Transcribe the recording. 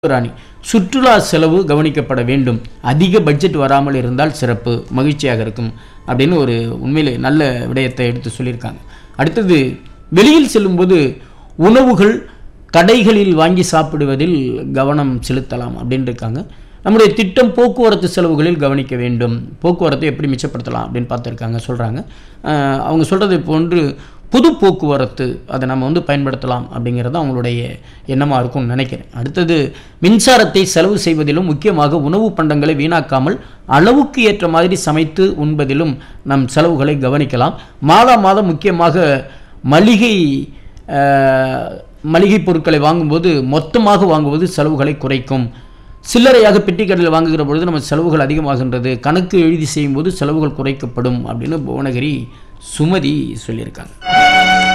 ராணி சுற்றுலா செலவு கவனிக்கப்பட வேண்டும் அதிக பட்ஜெட் வராமல் இருந்தால் சிறப்பு மகிழ்ச்சியாக இருக்கும் அப்படின்னு ஒரு உண்மையிலே நல்ல விடயத்தை எடுத்து சொல்லியிருக்காங்க அடுத்தது வெளியில் செல்லும்போது உணவுகள் கடைகளில் வாங்கி சாப்பிடுவதில் கவனம் செலுத்தலாம் அப்படின்னு இருக்காங்க நம்முடைய திட்டம் போக்குவரத்து செலவுகளில் கவனிக்க வேண்டும் போக்குவரத்தை எப்படி மிச்சப்படுத்தலாம் அப்படின்னு பார்த்துருக்காங்க சொல்கிறாங்க அவங்க சொல்கிறது போன்று பொது போக்குவரத்து அதை நம்ம வந்து பயன்படுத்தலாம் அப்படிங்கிறது அவங்களுடைய எண்ணமாக இருக்கும்னு நினைக்கிறேன் அடுத்தது மின்சாரத்தை செலவு செய்வதிலும் முக்கியமாக உணவு பண்டங்களை வீணாக்காமல் அளவுக்கு ஏற்ற மாதிரி சமைத்து உண்பதிலும் நம் செலவுகளை கவனிக்கலாம் மாதா மாதம் முக்கியமாக மளிகை அஹ், மளிகை பொருட்களை வாங்கும்போது மொத்தமாக வாங்குவது செலவுகளை குறைக்கும் சில்லறையாக பெட்டி கடையில் வாங்குகிற பொழுது நம்ம செலவுகள் அதிகமாகின்றது கணக்கு எழுதி செய்யும்போது செலவுகள் குறைக்கப்படும் அப்படின்னு புவனகிரி சுமதி சொல்லியிருக்காங்க